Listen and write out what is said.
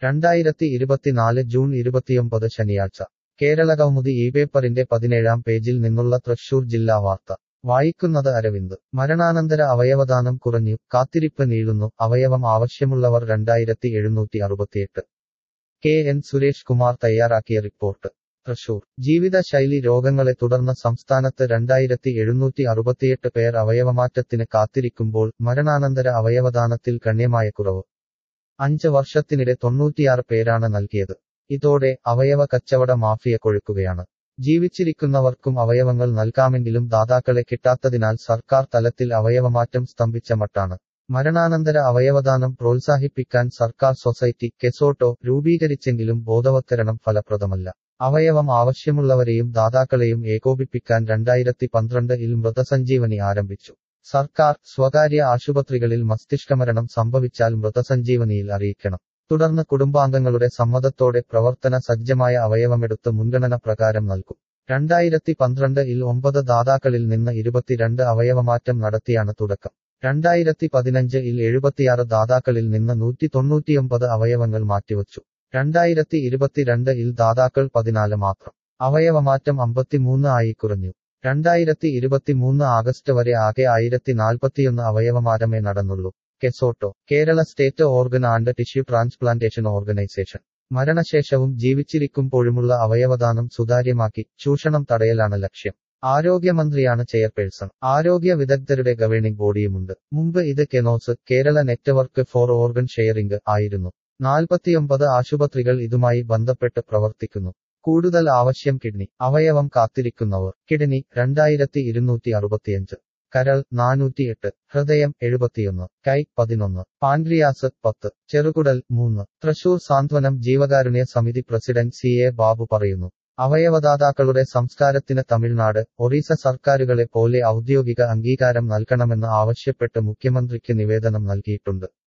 രണ്ടായിരത്തി ഇരുപത്തിനാല് ജൂൺ ഇരുപത്തിയൊമ്പത് ശനിയാഴ്ച കേരളകൗമുദി ഈ പേപ്പറിന്റെ പതിനേഴാം പേജിൽ നിന്നുള്ള തൃശൂർ ജില്ലാ വാർത്ത വായിക്കുന്നത് അരവിന്ദ് മരണാനന്തര അവയവദാനം കുറഞ്ഞു കാത്തിരിപ്പ് നീളുന്നു അവയവം ആവശ്യമുള്ളവർ രണ്ടായിരത്തി എഴുന്നൂറ്റി അറുപത്തിയെട്ട് കെ എൻ സുരേഷ് കുമാർ തയ്യാറാക്കിയ റിപ്പോർട്ട് തൃശൂർ ജീവിതശൈലി രോഗങ്ങളെ തുടർന്ന് സംസ്ഥാനത്ത് രണ്ടായിരത്തി എഴുന്നൂറ്റി അറുപത്തിയെട്ട് പേർ അവയവമാറ്റത്തിന് കാത്തിരിക്കുമ്പോൾ മരണാനന്തര അവയവദാനത്തിൽ ഗണ്യമായ കുറവ് അഞ്ച് വർഷത്തിനിടെ തൊണ്ണൂറ്റിയാറ് പേരാണ് നൽകിയത് ഇതോടെ അവയവ കച്ചവട മാഫിയ കൊഴുക്കുകയാണ് ജീവിച്ചിരിക്കുന്നവർക്കും അവയവങ്ങൾ നൽകാമെങ്കിലും ദാതാക്കളെ കിട്ടാത്തതിനാൽ സർക്കാർ തലത്തിൽ അവയവമാറ്റം സ്തംഭിച്ച മട്ടാണ് മരണാനന്തര അവയവദാനം പ്രോത്സാഹിപ്പിക്കാൻ സർക്കാർ സൊസൈറ്റി കെസോട്ടോ രൂപീകരിച്ചെങ്കിലും ബോധവത്കരണം ഫലപ്രദമല്ല അവയവം ആവശ്യമുള്ളവരെയും ദാതാക്കളെയും ഏകോപിപ്പിക്കാൻ രണ്ടായിരത്തി പന്ത്രണ്ടിൽ മൃതസഞ്ജീവനി ആരംഭിച്ചു സർക്കാർ സ്വകാര്യ ആശുപത്രികളിൽ മസ്തിഷ്കമരണം സംഭവിച്ചാൽ മൃതസഞ്ജീവനിയിൽ അറിയിക്കണം തുടർന്ന് കുടുംബാംഗങ്ങളുടെ സമ്മതത്തോടെ പ്രവർത്തന സജ്ജമായ അവയവമെടുത്ത് മുൻഗണന പ്രകാരം നൽകും രണ്ടായിരത്തി പന്ത്രണ്ടിൽ ഒമ്പത് ദാതാക്കളിൽ നിന്ന് ഇരുപത്തിരണ്ട് അവയവമാറ്റം നടത്തിയാണ് തുടക്കം രണ്ടായിരത്തി പതിനഞ്ചിൽ എഴുപത്തിയാറ് ദാതാക്കളിൽ നിന്ന് നൂറ്റി തൊണ്ണൂറ്റിയൊമ്പത് അവയവങ്ങൾ മാറ്റിവച്ചു രണ്ടായിരത്തി ഇരുപത്തിരണ്ടിൽ ദാതാക്കൾ പതിനാല് മാത്രം അവയവമാറ്റം അമ്പത്തിമൂന്ന് ആയി കുറഞ്ഞു രണ്ടായിരത്തി ഇരുപത്തിമൂന്ന് ആഗസ്റ്റ് വരെ ആകെ ആയിരത്തി നാൽപ്പത്തിയൊന്ന് അവയവമാറ്റമേ നടന്നുള്ളൂ KSOTTO Kerala state organ and tissue transplantation organisation മരണശേഷവും ജീവിച്ചിരിക്കുമ്പോഴുമുള്ള അവയവദാനം സുതാര്യമാക്കി ചൂഷണം തടയലാണ് ലക്ഷ്യം ആരോഗ്യമന്ത്രിയാണ് ചെയർപേഴ്സൺ ആരോഗ്യ വിദഗ്ധരുടെ ഗവേണിംഗ് ബോഡിയുമുണ്ട് മുമ്പ് ഇത് KNOS Kerala network for organ sharing ആയിരുന്നു നാൽപ്പത്തിയൊമ്പത് ആശുപത്രികൾ ഇതുമായി ബന്ധപ്പെട്ട് പ്രവർത്തിക്കുന്നു കൂടുതൽ ആവശ്യം കിഡ്നി അവയവം കാത്തിരിക്കുന്നവർ കിഡ്നി രണ്ടായിരത്തി ഇരുന്നൂറ്റി അറുപത്തിയഞ്ച് കരൾ നാനൂറ്റിയെട്ട് ഹൃദയം എഴുപത്തിയൊന്ന് കൈ പതിനൊന്ന് പാൻക്രിയാസ് പത്ത് ചെറുകുടൽ മൂന്ന് തൃശൂർ സാന്ത്വനം ജീവകാരുണ്യ സമിതി പ്രസിഡന്റ് സി എ ബാബു പറയുന്നു അവയവദാതാക്കളുടെ സംസ്കാരത്തിന് തമിഴ്നാട് ഒറീസ സർക്കാരുകളെ പോലെ ഔദ്യോഗിക അംഗീകാരം നൽകണമെന്ന് ആവശ്യപ്പെട്ട് മുഖ്യമന്ത്രിക്ക് നിവേദനം നൽകിയിട്ടുണ്ട്